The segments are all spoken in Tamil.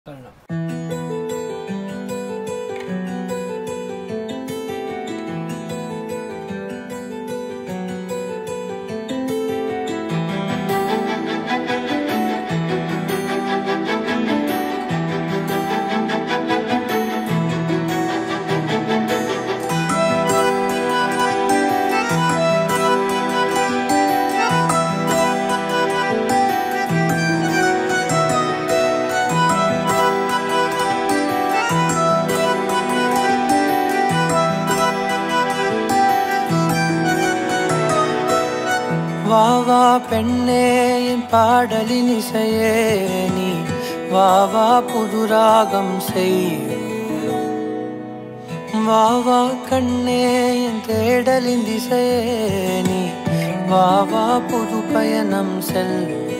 வா வா பெண்ணே என் பாடலின் இசையே நீ வா வா புது ராகம் செய் வா வா கண்ணே என் தேடலின் திசையே நீ வா வா புது பயணம் செல்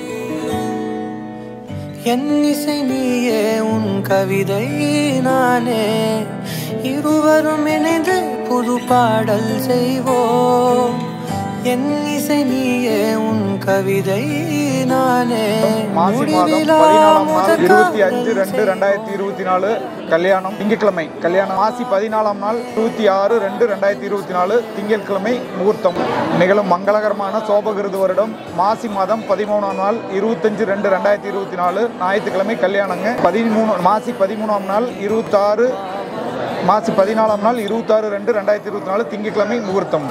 என் இசை நீயே உன் கவிதை நானே இருவரும் இணைந்து புது பாடல் செய்வோம் என் இசை நீயே உன் கவிதை நானே மாசி மாதம் முடிவிலா பதினாலாம் நாள் முதல் இருபத்தி அஞ்சு காதல் ரெண்டு ரெண்டாயிரத்தி இருபத்தி நாலு கல்யாணம் திங்கட்கிழமை கல்யாணம் மாசி பதினாலாம் நாள் இருபத்தி ஆறு ரெண்டு ரெண்டாயிரத்தி இருபத்தி நாலு திங்கட்கிழமை முகூர்த்தம் நிகழும் மங்களகரமான சோபகிருது வருடம் மாசி மாதம் பதிமூணாம் நாள் இருபத்தஞ்சு ரெண்டு ரெண்டாயிரத்தி இருபத்தி நாலு ஞாயிற்றுக்கிழமை கல்யாணங்க பதிமூணு மாசி பதிமூணாம் நாள் இருபத்தாறு மாசி பதினாலாம் நாள் இருபத்தாறு ரெண்டு ரெண்டாயிரத்தி இருபத்தி நாலு திங்கட்கிழமை முகூர்த்தம்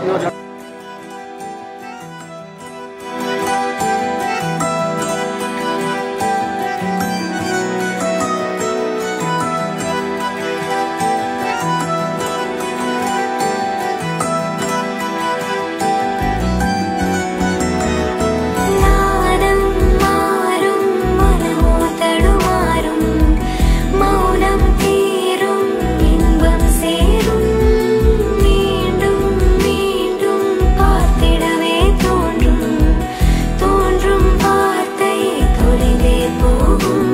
நாதம் மாறும் மனமோ தடுமாறும் மௌனம் தீரும் இன்பம் சேரும் மீண்டும் மீண்டும் பார்த்திடவே தோன்றும் தோன்றும் வார்த்தை தொலைவே போகும்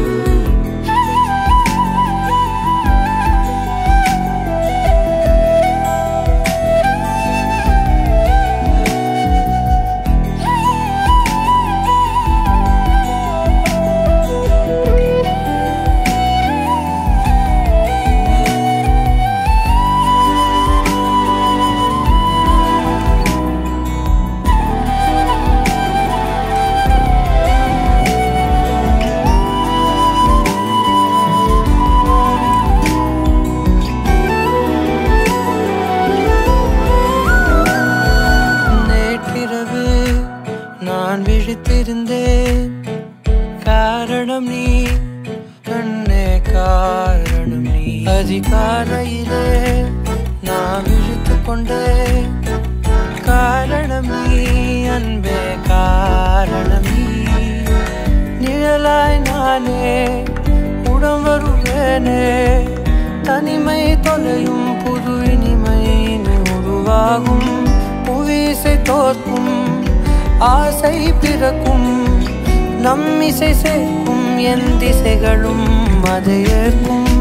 நேற்றிரவு நான் விழித்திருந்தேன் காரணம் நீ கண்ணே காரணம் நீ அதிகாலையிலே நான் விழித்து கொண்டேன் காரணம் நீ அன்பே காரணம் நீ நிழலாய் நானே உடம் வருவேனே தனிமை தொலையும் புது இனிமை நீ உருவாகும் புவிசை தோற்கும் ஆசை பிறக்கும் நம் இசை சேர்க்கும் என் திசைகளும் அதை ஏற்கும்